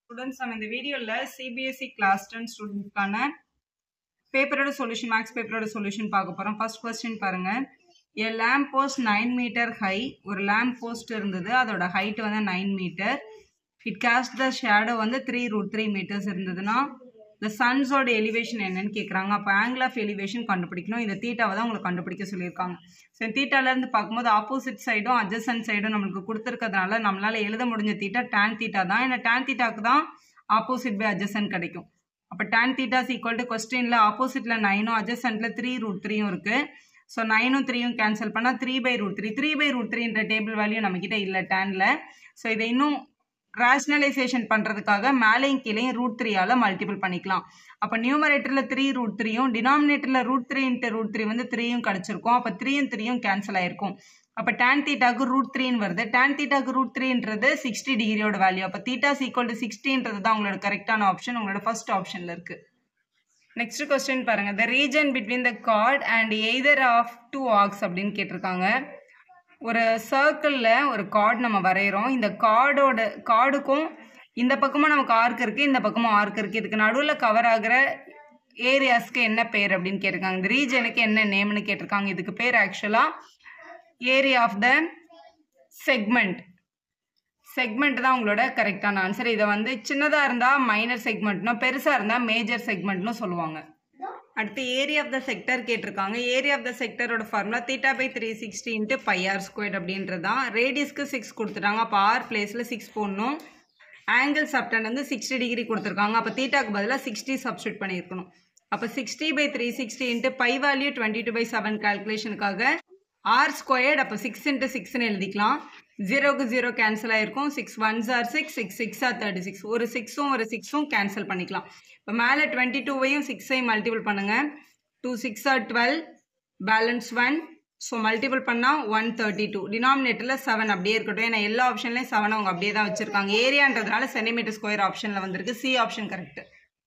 students நம்ம இந்த வீடியோவில் சிபிஎஸ்சி கிளாஸ் டென் ஸ்டூடெண்ட்ஸ்க்கான பேப்பரோட சொல்யூஷன் மேக்ஸ் பேப்பரோட சொல்யூஷன் பார்க்க போகிறோம் ஃபர்ஸ்ட் கொஸ்டின் பாருங்க a lamp post nine metre high ஒரு லேம்ப் போஸ்ட் இருந்தது அதோட ஹைட் வந்து nine metre it cast the shadow வந்து த்ரீ ரூட் த்ரீ மீட்டர்ஸ் இருந்ததுன்னா இந்த சன்ஸோட எலிவேஷன் என்னன்னு கேட்குறாங்க அப்போ ஆங்கிள் ஆஃப் எலிவேஷன் கண்டுபிடிக்கணும் இந்த தீட்டாவை தான் உங்களுக்கு கண்டுபிடிக்க சொல்லியிருக்காங்க ஸோ தீட்டாலேருந்து பார்க்கும்போது ஆப்போசிட் சைடும் அட்ஜசன்ட் சைடும் நம்மளுக்கு கொடுத்துருக்கிறதுனால நம்மளால் எழுத முடிஞ்ச தீட்டா டேன் தீட்டா தான் ஏன்னா டேன் தீட்டாக்கு தான் ஆப்போசிட் பை அட்ஜசன்ட் கிடைக்கும் அப்போ டேன் தீட்டாஸ் ஈக்குவல் டு கொஸ்டினில் ஆப்போசிட்டில் நைனும் அட்ஜசன்ட்டில் த்ரீ ரூட் த்ரீயும் இருக்குது ஸோ நைனும் த்ரீயும் கேன்சல் பண்ணால் three by root three three by root த்ரீன்ற டேபிள் வேல்யூ நம்மக்கிட்ட இல்லை டேனில் ஸோ இதை இன்னும் ரேஷ்னலைசேஷன் பண்ணுறதுக்காக மேலேயும் கீழேயும் ரூட் த்ரீயால் மல்டிபிள் பண்ணிக்கலாம் அப்போ நியூமரேட்டரில் த்ரீ ரூட் த்ரீயும் டினாமினேட்டரில் root three into root three வந்து த்ரீயும் கிடச்சிருக்கும் அப்போ த்ரீயும் த்ரீயும் கேன்சல் ஆயிருக்கும் அப்போ டேன் தீட்டாக்கு ரூட் த்ரீன்னு வருது டேன் தீட்டாக்கு ரூட் த்ரீன்றது சிக்ஸ்டி டிகிரியோட வேல்யூ அப்போ தீட்டாஸ் ஈக்குவல் டு சிக்ஸ்டின்றது தான் உங்களோட கரெக்டான ஆப்ஷன் உங்களோட ஃபர்ஸ்ட் ஆப்ஷனில் இருக்குது நெக்ஸ்ட் கொஸ்டின் பாருங்க the region between the chord and either of two axes அப்படின்னு கேட்டிருக்காங்க ஒரு சர்க்கிளில் ஒரு கார்டு நம்ம வரைகிறோம் இந்த கார்டோட கார்டுக்கும் இந்த பக்கமும் நமக்கு ஆர்க் இருக்குது இந்த பக்கமும் ஆர்க் இருக்குது இதுக்கு நடுவில் கவர் ஆகிற ஏரியாஸ்க்கு என்ன பேர் அப்படின்னு கேட்டிருக்காங்க இந்த ரீஜனுக்கு என்ன நேம்னு கேட்டிருக்காங்க இதுக்கு பேர் ஆக்சுவலாக area of the segment segment தான் உங்களோட கரெக்டான ஆன்சர் இதை வந்து சின்னதாக இருந்தால் மைனர் செக்மெண்ட்னும் பெருசாக இருந்தால் மேஜர் செக்மெண்ட்னு சொல்லுவாங்க அடுத்து ஏரியா ஆஃப் த செக்டர் கேட்டிருக்காங்க ஏரியா ஆஃப் த செக்டரோட formula theta by three sixty into pi r square அப்படின்றது தான் ரேடியஸ்க்கு சிக்ஸ் கொடுத்துட்டாங்க அப்போ ஆர் பிளேஸில் சிக்ஸ் போடணும் ஆங்கிள் சப்டன் வந்து சிக்ஸ்டி டிகிரி கொடுத்துருக்காங்க அப்போ தீட்டாக்கு பதிலாக சிக்ஸ்டி சப்ஸ்டியூட் பண்ணியிருக்கணும் அப்போ sixty by three sixty into pi value twenty two by seven கால்குலேஷனுக்காக ஆர் ஸ்கொயர்ட் அப்போ சிக்ஸ் இன்ட்டு சிக்ஸ்னு எழுதிக்கலாம் ஜீரோக்கு ஜீரோ கேன்சல் ஆயிருக்கும் six ones are six six six are thirty six ஒரு சிக்ஸும் ஒரு சிக்ஸும் கேன்சல் பண்ணிக்கலாம் இப்போ மேலே டுவெண்ட்டி டூவையும் சிக்ஸையும் மல்டிபிள் பண்ணுங்கள் two six are twelve balance one so multiple பண்ணால் ஒன் தேர்ட்டி டூ டினாமினேட்டரில் செவன் அப்படியே இருக்கட்டும் ஏன்னா எல்லா ஆப்ஷன்லேயும் செவன் அவங்க அப்படியே தான் வச்சுருக்காங்க ஏரியான்றதுனால சென்டிமீட்டர் ஸ்கொயர் ஆப்ஷனில் வந்திருக்கு சி ஆப்ஷன் கரெக்ட்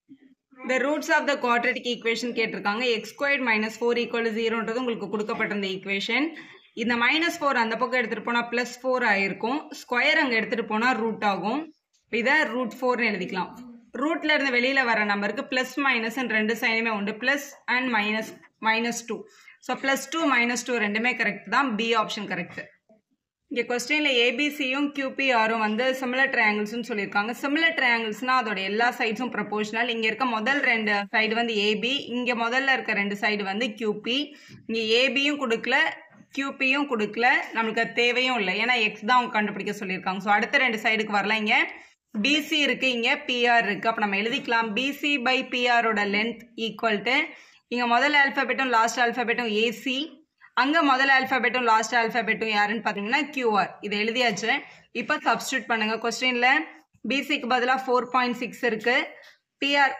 இந்த roots of the quadratic equation கேட்டிருக்காங்க x square minus four equal ஜீரோன்றது உங்களுக்கு கொடுக்கப்பட்டிருந்த ஈக்குவேஷன் இந்த மைனஸ் ஃபோர் அந்த பக்கம் எடுத்துகிட்டு போனால் ப்ளஸ் ஃபோர் ஆயிருக்கும் ஸ்கொயர் அங்கே எடுத்துகிட்டு போனால் ரூட் ஆகும் இதை ரூட் ஃபோர்னு எழுதிக்கலாம் ரூட்ல இருந்து வெளியில் வர நம்பருக்கு ப்ளஸ் மைனஸ் ரெண்டு சைனுமே உண்டு plus and minus minus two so plus two minus two ரெண்டுமே கரெக்ட் தான் பி ஆப்ஷன் கரெக்ட் இங்கே கொஸ்டினில் ஏபிசியும் கியூபிஆரும் வந்து சிமிலர் ட்ரையாங்கிள்ஸ்னு சொல்லியிருக்காங்க சிமிலர் ட்ரையாங்கிள்ஸ்னால் அதோட எல்லா சைட்ஸும் ப்ரப்போர்ஷனல் இங்கே இருக்க முதல் ரெண்டு சைடு வந்து ஏபி இங்கே முதல்ல இருக்க ரெண்டு சைடு வந்து கியூபி இங்கே ஏபியும் கொடுக்கல கியூபியும் கொடுக்கல நம்மளுக்கு அது தேவையும் இல்லை ஏன்னா எக்ஸ் தான் அவங்க கண்டுபிடிக்க சொல்லியிருக்காங்க ஸோ அடுத்த ரெண்டு சைடுக்கு வரலாம் இங்கே பிசி இருக்கு இங்கே பிஆர் இருக்கு அப்போ நம்ம எழுதிக்கலாம் பிசி பை பிஆரோட லென்த் ஈக்குவல் டு இங்கே முதல் ஆல்ஃபபெட்டும் லாஸ்ட் ஆல்ஃபபெட்டும் ஏசி அங்கே முதல் ஆல்ஃபபெட்டும் லாஸ்ட் ஆல்ஃபபெட்டும் யாருன்னு பார்த்தீங்கன்னா கியூஆர் இதை எழுதியாச்சு இப்போ சப்ஸ்டியூட் பண்ணுங்க கொஸ்டினில் பிசிக்கு பதிலாக ஃபோர் பாயிண்ட் சிக்ஸ் இருக்கு பிஆர்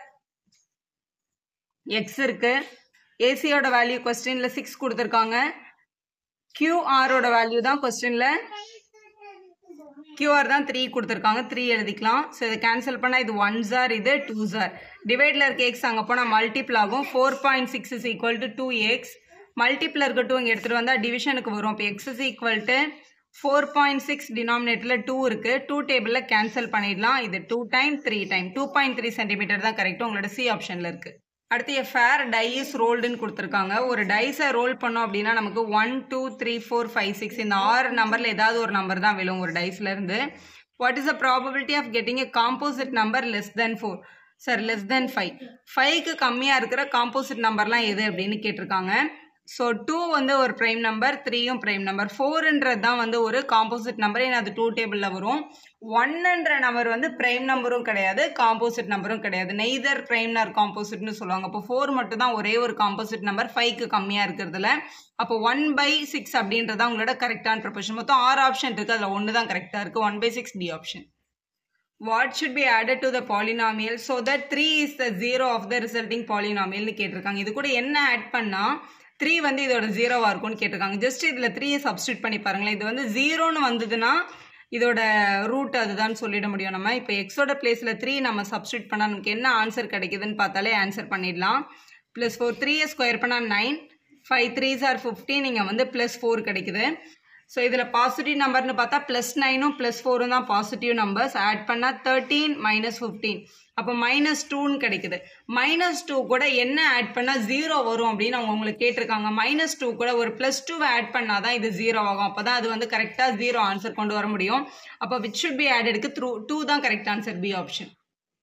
எக்ஸ் இருக்கு ஏசியோட வேல்யூ கொஸ்டினில் சிக்ஸ் கொடுத்துருக்காங்க கியூஆரோட வேல்யூ தான் கொஸ்டினில் கியூஆர் தான் த்ரீ கொடுத்துருக்காங்க த்ரீ எழுதிக்கலாம் ஸோ இதை கேன்சல் பண்ணால் இது ஒன் ஜார் இது டூ ஜார் டிவைடில் இருக்க எக்ஸ் அங்கே போனால் மல்டிபிள் ஆகும் four point six is equal to two x multiple இருக்க டூ இங்கே எடுத்துகிட்டு வந்தால் டிவிஷனுக்கு வரும் இப்போ x is equal to four point six டினாமினேட்டரில் டூ இருக்குது டூ டேபிளில் கேன்சல் பண்ணிடலாம் இது two time three time two point three centimetre தான் கரெக்டும் உங்களோட சி ஆப்ஷனில் இருக்குது அடுத்து எ ஃபேர் டை இஸ் ரோல்டுன்னு கொடுத்துருக்காங்க ஒரு டைஸை ரோல் பண்ணோம் அப்படின்னா நமக்கு one two three four five six இந்த ஆறு நம்பரில் ஏதாவது ஒரு நம்பர் தான் விழும் ஒரு டைஸ்லேருந்து what is the probability of getting a composite number less than four sir less than five ஃபைவ்க்கு கம்மியாக இருக்கிற காம்போசிட் நம்பர்லாம் எது அப்படின்னு கேட்டிருக்காங்க ஸோ டூ வந்து ஒரு ப்ரைம் நம்பர் த்ரீயும் ப்ரைம் நம்பர் ஃபோருன்றது தான் வந்து ஒரு காம்போசிட் நம்பர் ஏன்னா அது டூ டேபிளில் வரும் ஒன்னுன்ற நம்பர் வந்து ப்ரைம் நம்பரும் கிடையாது காம்போசிட் நம்பரும் கிடையாது நெய்தர் ப்ரைம் நர் காம்போசிட்னு சொல்லுவாங்க அப்போ ஃபோர் மட்டும் தான் ஒரே ஒரு காம்போசிட் நம்பர் ஃபைவ்க்கு கம்மியாக இருக்கிறதுல அப்போ ஒன் பை சிக்ஸ் அப்படின்றது தான் உங்களோட கரெக்டான ப்ரொபோஷன் மொத்தம் ஆறு ஆப்ஷன் இருக்குது அதில் ஒன்று தான் கரெக்டாக இருக்குது one by six D option what should be added to the polynomial so that three is the zero of the resulting பாலினாமியல்னு கேட்டிருக்காங்க இது கூட என்ன ஆட் பண்ணால் த்ரீ வந்து இதோட ஜீரோவாக இருக்கும்னு கேட்டிருக்காங்க ஜஸ்ட் இதில் த்ரீயை சப்ஸ்டியூட் பண்ணி பாருங்களேன் இது வந்து ஜீரோன்னு வந்ததுன்னா இதோட ரூட் அதுதான் சொல்லிட முடியும் நம்ம இப்போ எக்ஸோட பிளேஸில் த்ரீ நம்ம சப்ஸ்டியூட் பண்ணால் நமக்கு என்ன ஆன்சர் கிடைக்குதுன்னு பார்த்தாலே ஆன்சர் பண்ணிடலாம் ப்ளஸ் ஃபோர் த்ரீயை ஸ்கொயர் பண்ணால் nine five threes are fifteen இங்கே வந்து ப்ளஸ் ஃபோர் கிடைக்குது ஸோ இதில் பாசிட்டிவ் நம்பர்னு பார்த்தா ப்ளஸ் நைனும் ப்ளஸ் ஃபோரும் தான் பாசிட்டிவ் நம்பர்ஸ் ஆட் பண்ணால் தேர்ட்டீன் மைனஸ் ஃபிஃப்டீன் அப்போ மைனஸ் டூன்னு கிடைக்குது மைனஸ் டூ கூட என்ன ஆட் பண்ணால் ஜீரோ வரும் அப்படின்னு அவங்க உங்களுக்கு கேட்டிருக்காங்க மைனஸ் டூ கூட ஒரு ப்ளஸ் டூவை ஆட் பண்ணால் தான் இது ஜீரோ ஆகும் அப்போ தான் அது வந்து கரெக்டாக ஜீரோ ஆன்சர் கொண்டு வர முடியும் அப்போ விச் ஷுட் பி ஆடடுக்கு த்ரூ டூ தான் correct answer B option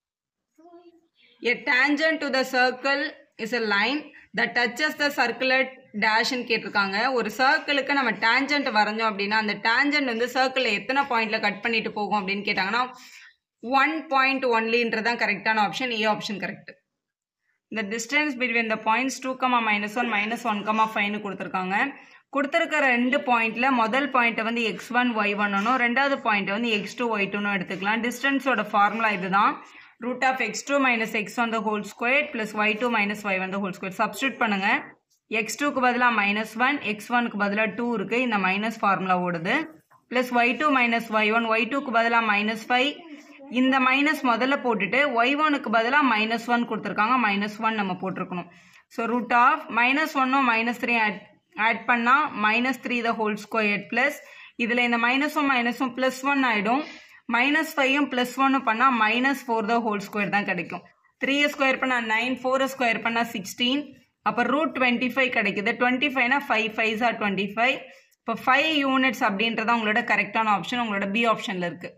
A tangent to the circle is a line that touches the circular dash ன்னு கேட்டிருக்காங்க ஒரு சர்க்கிளுக்கு நம்ம டேஞ்சன்ட் வரைஞ்சோம் அப்படின்னா அந்த டேஞ்சன்ட் வந்து சர்க்கிளில் எத்தனை பாயிண்ட்ல கட் பண்ணிட்டு போகும் அப்படின்னு கேட்டாங்கன்னா ஒன் பாயிண்ட் ஒன்லின்றதான் கரெக்டான ஆப்ஷன் ஏ ஆப்ஷன் கரெக்ட் இந்த distance between the points two comma minus one minus one comma ஃபைவ்னு கொடுத்துருக்காங்க கொடுத்துருக்கிற ரெண்டு பாயிண்ட்ல முதல் பாயிண்ட்டை வந்து எக்ஸ் ஒன் ஒய் ஒன்னும் ரெண்டாவது பாயிண்ட்டை வந்து எக்ஸ் டூ ஒய் டூனும் எடுத்துக்கலாம் டிஸ்டன்ஸோட ஃபார்முலா இதுதான் root of x two minus x one the whole square plus y two minus y one the whole square substitute பண்ணுங்க எக்ஸ் டூக்கு பதிலாக மைனஸ் ஒன் எக்ஸ் ஒனுக்கு பதிலாக டூ இருக்கு இந்த மைனஸ் ஃபார்முலா ஓடுது plus y two minus y one y டூக்கு பதிலாக மைனஸ் ஃபைவ் இந்த மைனஸ் முதல்ல போட்டுட்டு ஒய் ஒனுக்கு பதிலாக மைனஸ் ஒன் கொடுத்துருக்காங்க மைனஸ் ஒன் நம்ம போட்டிருக்கணும் ஸோ ரூட் ஆஃப் மைனஸ் ஒன்னும் மைனஸ் த்ரீ ஆட் ஆட் பண்ணால் minus three the whole square plus இதில் இந்த மைனஸும் மைனஸும் ப்ளஸ் ஒன் ஆகிடும் மைனஸ் ஃபைவும் ப்ளஸ் ஒன்னு பண்ணால் minus four the whole square தான் கிடைக்கும் த்ரீ ஸ்கொயர் பண்ணால் நைன் ஃபோர் ஸ்கொயர் பண்ணால் சிக்ஸ்டீன் அப்போ ரூட் டுவெண்ட்டி ஃபைவ் கிடைக்குது டுவெண்ட்டி ஃபைவ்னா five five are twenty five இப்போ ஃபைவ் யூனிட்ஸ் அப்படின்றத உங்களோட கரெக்டான ஆப்ஷன் உங்களோட பி ஆப்ஷனில் இருக்குது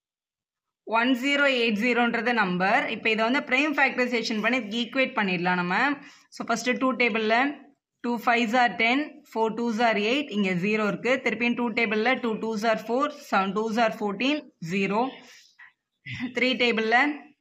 ஒன் ஜீரோ எயிட் ஜீரோன்றது நம்பர் இப்போ இதை வந்து ப்ரைம் ஃபேக்டரைசேஷன் பண்ணி ஈக்குவேட் பண்ணிடலாம் நம்ம ஸோ ஃபஸ்ட்டு டூ டேபிளில் two five are ten four two are eight இங்கே ஜீரோ இருக்குது திருப்பியும் டூ டேபிளில் two two are four seven two are fourteen zero three டேபிளில்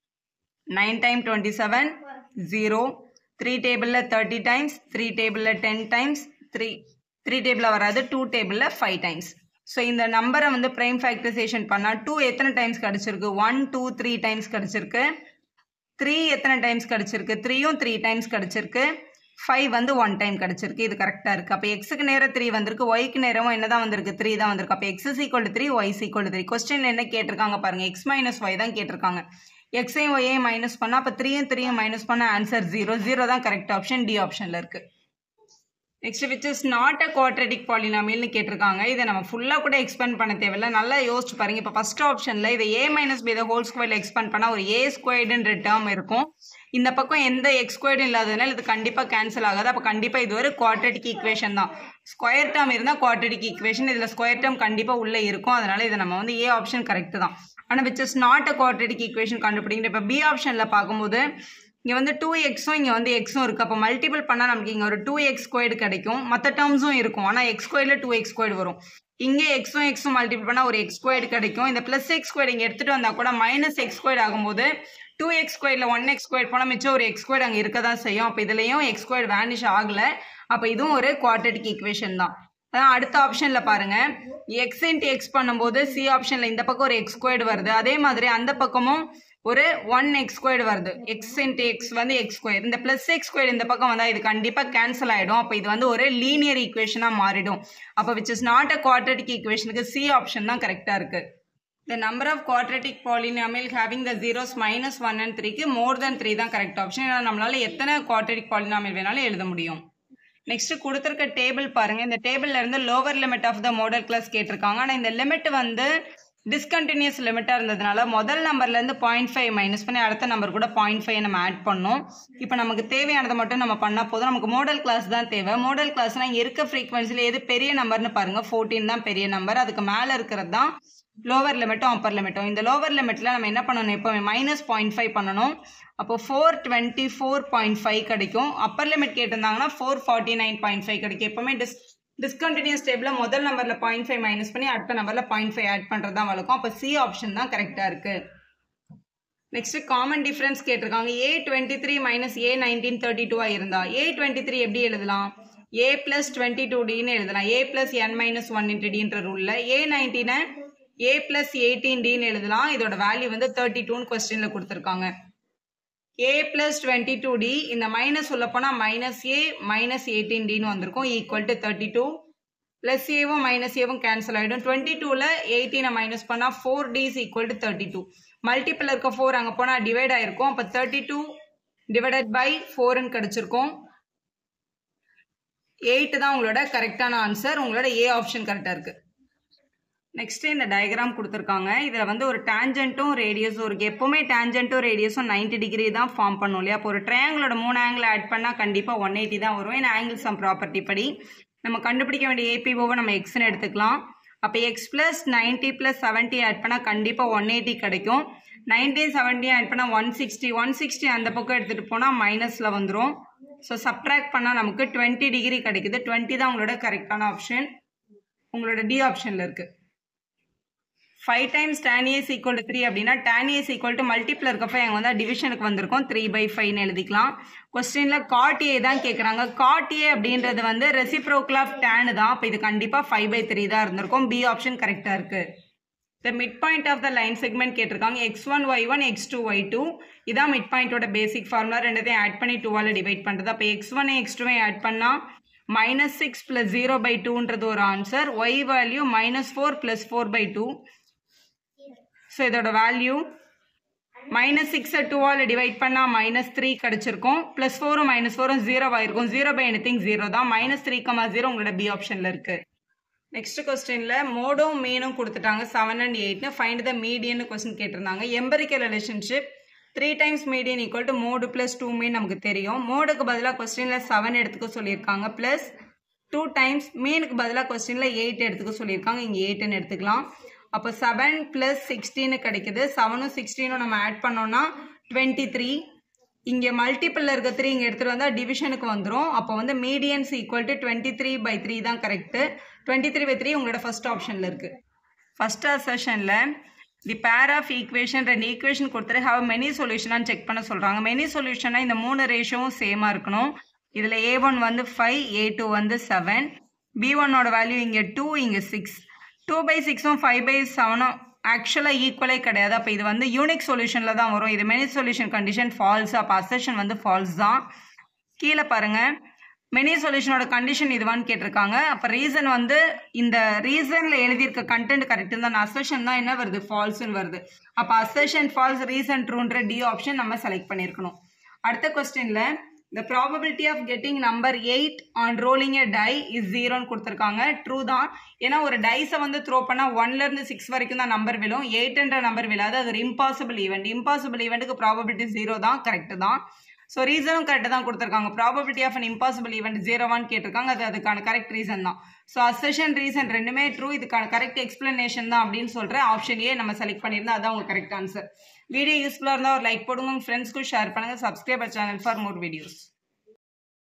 nine time twenty seven zero three டேபிளில் தேர்ட்டி டைம்ஸ் த்ரீ டேபிளில் ten times three three டேபிளில் வராது two டேபிளில் ஃபைவ் டைம்ஸ் ஸோ இந்த நம்பரை வந்து ப்ரைம் ஃபேக்டரைசேஷன் பண்ணால் டூ எத்தனை டைம்ஸ் கிடச்சிருக்கு ஒன் டூ த்ரீ டைம்ஸ் கிடச்சிருக்கு த்ரீ எத்தனை டைம்ஸ் கிடச்சிருக்கு த்ரீயும் த்ரீ டைம்ஸ் கிடச்சிருக்கு ஃபைவ் வந்து ஒன் டைம் கிடச்சிருக்கு இது கரெக்டாக இருக்குது அப்போ எக்ஸுக்கு நேரம் த்ரீ வந்திருக்கு ஒய்க்கு நேரமும் என்ன தான் வந்திருக்கு த்ரீ தான் வந்திருக்கு அப்போ x equal three y equal three question என்ன கேட்டிருக்காங்க பாருங்கள் எக்ஸ் மைனஸ் ஒய் தான் கேட்டிருக்காங்க எக்ஸையும் ஒய்யையும் மைனஸ் பண்ணால் அப்போ த்ரீயும் த்ரீயும் மைனஸ் பண்ணால் ஆன்சர் ஜீரோ ஜீரோ தான் கரெக்ட் ஆப்ஷன் டி ஆப்ஷனில் இருக்குது next which is not a quadratic பாலினாமியல்னு கேட்டிருக்காங்க இதை நம்ம ஃபுல்லாக கூட எக்ஸ்பெண்ட் பண்ண தேவையில்ல நல்லா யோசிச்சு பாருங்க இப்போ ஃபர்ஸ்ட் ஆப்ஷனில் இதை ஏ மைனஸ் பி இதை ஹோல் ஸ்கொயரில் எக்ஸ்பெண்ட் பண்ணால் ஒரு ஏ ஸ்கொயர்டுன்ற டேர்ம் இருக்கும் இந்த பக்கம் எந்த எக்ஸ் ஸ்கொயர்டும் இல்லாததுனால இது கண்டிப்பாக கேன்சல் ஆகாது அப்போ கண்டிப்பாக இது ஒரு குவாட்ரடிக் ஈக்குவேஷன் தான் ஸ்கொயர் டேர்ம் இருந்தால் குவாட்ரடிக் ஈக்குவேஷன் இதில் ஸ்கொயர் டேர்ம் கண்டிப்பாக உள்ளே இருக்கும் அதனால இதை நம்ம வந்து ஏ ஆப்ஷன் கரெக்ட் தான் ஆனால் which is not a quadratic equation கண்டுபிடிக்கிற இப்போ பி ஆப்ஷனில் பார்க்கும்போது இங்கே வந்து டூ எக்ஸும் இங்கே வந்து எக்ஸும் இருக்குது அப்போ மல்டிபிள் பண்ணால் நமக்கு இங்கே ஒரு டூ எக்ஸ் ஸ்கொயர்டு கிடைக்கும் மற்ற டேர்ம்ஸும் இருக்கும் ஆனால் எக்ஸ் ஸ்கொயரில் டூ எக்ஸ் ஸ்கொயர்டு வரும் இங்கே எக்ஸும் எக்ஸும் மல்டிபிள் பண்ணால் ஒரு எக்ஸ் ஸ்கொயர்டு கிடைக்கும் இந்த ப்ளஸ் எக்ஸ் ஸ்கொயர் இங்கே எடுத்துகிட்டு வந்தால் கூட மைனஸ் எக்ஸ் ஸ்கொயர்டு ஆகும்போது டூ எக்ஸ் ஸ்கொயரில் ஒன் எக்ஸ் ஸ்கொயர் போனால் மிச்சம் ஒரு எக்ஸ் ஸ்கொயர் அங்கே இருக்க தான் செய்யும் அப்போ இதுலேயும் எக்ஸ் ஸ்கொயர் வேனிஷ் ஆகலை அப்போ இதுவும் ஒரு குவாட்ரட்டிக் ஈக்குவேஷன் தான் அதான் அடுத்த ஆப்ஷனில் பாருங்கள் எக்ஸ் இன்ட்டு எக்ஸ் பண்ணும்போது சி ஆப்ஷனில் இந்த பக்கம் ஒரு எக்ஸ் ஸ்கொயர்டு வருது அதே மாதிரி அந்த பக்கமும் ஒரு ஒன் எக்ஸ் ஸ்கொயர்டு வருது எக்ஸ் இன்ட்டு எக்ஸ் வந்து எக்ஸ் ஸ்கொயர் இந்த ப்ளஸ் எக்ஸ் ஸ்கொயர் இந்த பக்கம் வந்தால் இது கண்டிப்பாக கேன்சல் ஆகிடும் அப்போ இது வந்து ஒரு லீனியர் ஈக்குவேஷனாக மாறிடும் அப்போ which is not a quadratic ஈக்குவேஷனுக்கு சி ஆப்ஷன் தான் கரெக்டாக இருக்குது The number of quadratic polynomial having the zeros minus 1 and 3 க்கு more than 3 தான் கரெக்ட் ஆப்ஷன் ஏன்னா நம்மளால எத்தனை quadratic polynomial வேணாலும் எழுத முடியும் நெக்ஸ்ட் கொடுத்துருக்க டேபிள் பாருங்க இந்த டேபிள்ல இருந்து lower limit of the modal class கேட்டிருக்காங்க ஆனால் இந்த லிமிட் வந்து டிஸ்கண்டினியூஸ் லிமிட்டாக இருந்ததுனால முதல் நம்பர்லேருந்து பாயிண்ட் ஃபைவ் மைனஸ் பண்ணி அடுத்த நம்பர் கூட பாயிண்ட் ஃபைவ் நம்ம ஆட் பண்ணோம் இப்போ நமக்கு தேவையானதை மட்டும் நம்ம பண்ணால் போதும் நமக்கு மாடல் கிளாஸ் தான் தேவை மாடல் கிளாஸ்னால் இங்கே இருக்க ஃப்ரீக்வன்சியில் எது பெரிய நம்பர்னு பாருங்கள் ஃபோர்டீன் தான் பெரிய நம்பர் அதுக்கு மேலே இருக்கிறது தான் லோவர் லிமிட்டும் அப்பர் லிமிட்டும் இந்த லோவர் லிமிட்டில் நம்ம என்ன பண்ணணும் எப்போவுமே மைனஸ் பாயிண்ட் ஃபைவ் பண்ணணும் அப்போ four twenty four point five கிடைக்கும் அப்பர் லிமிட் கேட்டிருந்தாங்கன்னா four forty nine point five கிடைக்கும் எப்போவுமே டிஸ் டிஸ்கண்டினியூஸ் டேபிளில் முதல் நம்பரில் பாயிண்ட் ஃபைவ் மைனஸ் பண்ணி அடுத்த நம்பரில் பாயிண்ட் ஃபைவ் ஆட் பண்ணுறது தான் வழக்கம் அப்போ சி ஆப்ஷன் தான் கரெக்டாக இருக்குது நெக்ஸ்ட் காமன் டிஃபரன்ஸ் கேட்டிருக்காங்க A twenty three minus A nineteen thirty டூவாக இருந்தா ஏ டுவெண்ட்டி த்ரீ எப்படி எழுதலாம் ஏ பிளஸ் டுவெண்ட்டி டூ டின்னு எழுதலாம் A plus N minus one into டின்ற ரூலில் ஏ நைன்டீனை ஏ பிளஸ் எயிட்டீன் டின்னு எழுதலாம் இதோட வேல்யூ வந்து தேர்ட்டி டூன்னு கொஸ்டினில் கொடுத்துருக்காங்க A plus twenty two D இந்த மைனஸ் உள்ள போனால் மைனஸ் ஏ மைனஸ் எயிட்டீன் டின்னு வந்திருக்கும் equal to thirty two plus ஏவும் மைனஸ் ஏவும் கேன்சல் ஆகிடும் டுவெண்ட்டி டூவில் எயிட்டீனை மைனஸ் பண்ணால் four D is equal to thirty two multiple இருக்க ஃபோர் அங்கே போனால் டிவைட் ஆயிருக்கும் அப்போ தேர்ட்டி டூ டிவைடட் பை ஃபோர்னு கிடச்சிருக்கும் எயிட் தான் உங்களோட கரெக்டான ஆன்சர் உங்களோட ஏ ஆப்ஷன் கரெக்டாக இருக்குது நெக்ஸ்ட் இந்த டயக்ராம் கொடுத்துருக்காங்க இதில் வந்து ஒரு டேஞ்சன்ட்டும் ரேடியஸும் இருக்குது எப்போவுமே டேஞ்சன்ட்டும் ரேடியஸும் 90 டிகிரி தான் ஃபார்ம் பண்ணும் இல்லையா அப்போ ஒரு ட்ரையாங்கிளோட மூணு ஆங்கிள் ஆட் பண்ணால் கண்டிப்பாக ஒன் எயிட்டி தான் வரும் ஏன்னா ஆங்கிள் சம் ப்ராப்பர்ட்டி படி நம்ம கண்டுபிடிக்க வேண்டிய ஏபிஓவை நம்ம எக்ஸ்னு எடுத்துக்கலாம் அப்போ x plus ninety plus seventy add பண்ணால் கண்டிப்பாக ஒன் எயிட்டி கிடைக்கும் நைன்டீன் செவன்ட்டி ஆட் பண்ணால் ஒன் சிக்ஸ்டி ஒன் சிக்ஸ்டி அந்த பக்கம் எடுத்துகிட்டு போனால் மைனஸில் வந்துடும் ஸோ சப்ட்ராக்ட் பண்ணால் நமக்கு டுவெண்ட்டி டிகிரி கிடைக்குது டுவெண்ட்டி தான் உங்களோட கரெக்டான ஆப்ஷன் உங்களோட டி ஆப்ஷனில் இருக்குது five times tan A is equal to three அப்படின்னா tan A is equal to multiplier இருக்கப்போ எங்க வந்து டிவிஷனுக்கு வந்திருக்கோம் த்ரீ பை ஃபைவ்னு எழுதிக்கலாம் கொஸ்டினில் காட் ஏ தான் கேட்குறாங்க காட் ஏ அப்படின்றது வந்து ரெசிப்ரோக்கல் ஆஃப் டேனு தான் அப்போ இது கண்டிப்பாக ஃபைவ் பை த்ரீ தான் இருந்திருக்கும் பி ஆப்ஷன் கரெக்டாக இருக்குது the mid point of the line segment கேட்டிருக்காங்க x one y one x two y two இதான் மிட் பாயிண்டோட பேசிக் ஃபார்முலா ரெண்டத்தையும் ஆட் பண்ணி டூவால் டிவைட் பண்ணுறது அப்போ எக்ஸ் ஒன் எக்ஸ் டூவையும் ஆட் பண்ணால் minus six plus zero by டூன்றது ஒரு answer y value minus four plus four by two so இதோட வேல்யூ மைனஸ் சிக்ஸை டூவால் டிவைட் பண்ணால் மைனஸ் த்ரீ கிடச்சிருக்கும் ப்ளஸ் ஃபோரும் மைனஸ் ஃபோரும் ஜீரோ ஆயிருக்கும் zero by anything zero தான் மைனஸ் த்ரீ கமா ஜீரோ உங்களோட பி ஆப்ஷனில் இருக்குது நெக்ஸ்ட் கொஸ்டினில் மோடும் மீனும் கொடுத்துட்டாங்க செவன் அண்ட் எயிட்னு ஃபைண்ட் த மீடியன் கொஸ்டின் கேட்டிருந்தாங்க empirical relationship three times median equal to mode plus two mean நமக்கு தெரியும் மோடுக்கு பதிலாக கொஸ்டினில் செவன் எடுத்துக்க சொல்லியிருக்காங்க ப்ளஸ் டூ டைம்ஸ் மீனுக்கு பதிலாக கொஸ்டினில் எயிட் எடுத்துக்க சொல்லியிருக்காங்க இங்கே எயிட்டுன்னு எடுத்துக்கலாம் அப்போ செவன் ப்ளஸ் சிக்ஸ்டீனு கிடைக்குது செவனும் சிக்ஸ்டீனும் நம்ம ஆட் பண்ணோம்னா டுவெண்ட்டி த்ரீ இங்கே மல்டிப்பிளில் இருக்க த்ரீ இங்கே எடுத்துகிட்டு வந்தால் டிவிஷனுக்கு வந்துடும் அப்போ வந்து medians equal to twenty three by three தான் correct twenty three by three உங்களோட ஃபர்ஸ்ட் ஆப்ஷனில் இருக்குது ஃபர்ஸ்ட் அசஷனில் தி பேர் ஆஃப் ஈக்குவேஷன் ரெண்டு ஈக்குவேஷன் கொடுத்துட்டு ஹவ் மெனி சொல்யூஷனான்னு செக் பண்ண சொல்கிறாங்க மெனி சொல்யூஷனாக இந்த மூணு ரேஷியோவும் சேமாக இருக்கணும் இதில் ஏ ஒன் வந்து ஃபைவ் ஏ டூ வந்து செவன் பி ஒன்னோட வேல்யூ இங்கே டூ இங்கே சிக்ஸ் டூ பை சிக்ஸும் ஃபைவ் பை செவனும் ஆக்சுவலாக ஈக்குவலே கிடையாது அப்போ இது வந்து யூனிக் சொல்யூஷனில் தான் வரும் இது மெனி சொல்யூஷன் கண்டிஷன் ஃபால்ஸ் அப்போ அசஷன் வந்து ஃபால்ஸ் தான் கீழே பாருங்கள் மெனி சொல்யூஷனோட கண்டிஷன் இதுவான்னு கேட்டிருக்காங்க அப்போ ரீசன் வந்து இந்த ரீசனில் எழுதியிருக்க கண்டென்ட் கரெக்டு தான் அசஷன் தான் என்ன வருது ஃபால்ஸ்னு வருது அப்போ அசஷன் ஃபால்ஸ் ரீசன் ட்ரூன்ற டி ஆப்ஷன் நம்ம செலக்ட் பண்ணியிருக்கணும் அடுத்த கொஸ்டினில் the probability of getting number 8 on rolling a die is ஜீரோன்னு கொடுத்துருக்காங்க ட்ரூ தான் ஏன்னா ஒரு டைஸை வந்து த்ரோ பண்ணால் ஒன்லேருந்து சிக்ஸ் வரைக்கும் தான் நம்பர் விழும் எயிட்ன்ற நம்பர் விழாது அது ஒரு இம்பாசிபிள் ஈவெண்ட் இம்பாசிபிள் ஈவெண்ட்டுக்கு ப்ராபபிலிட்டி ஜீரோ தான் கரெக்டு தான் ஸோ ரீசனும் கரெக்டாக தான் கொடுத்துருக்காங்க probability of an impossible event ஜீரோவான்னு கேட்டிருக்காங்க அது அதுக்கான கரெக்ட் ரீசன் தான் ஸோ அசஷன் ரீசன் ரெண்டுமே ட்ரூ இதுக்கான கரெக்ட் எக்ஸ்பிளனேஷன் தான் அப்படின்னு சொல்கிற ஆப்ஷன் ஏ நம்ம செலக்ட் பண்ணியிருந்தா அதான் உங்களுக்கு கரெக்ட் ஆன்சர் வீடியோ யூஸ்ஃபுல்லாக இருந்தால் ஒரு லைக் போடுங்க உங்கள் ஃப்ரெண்ட்ஸ்க்கும் ஷேர் பண்ணுங்கள் subscriber channel for more videos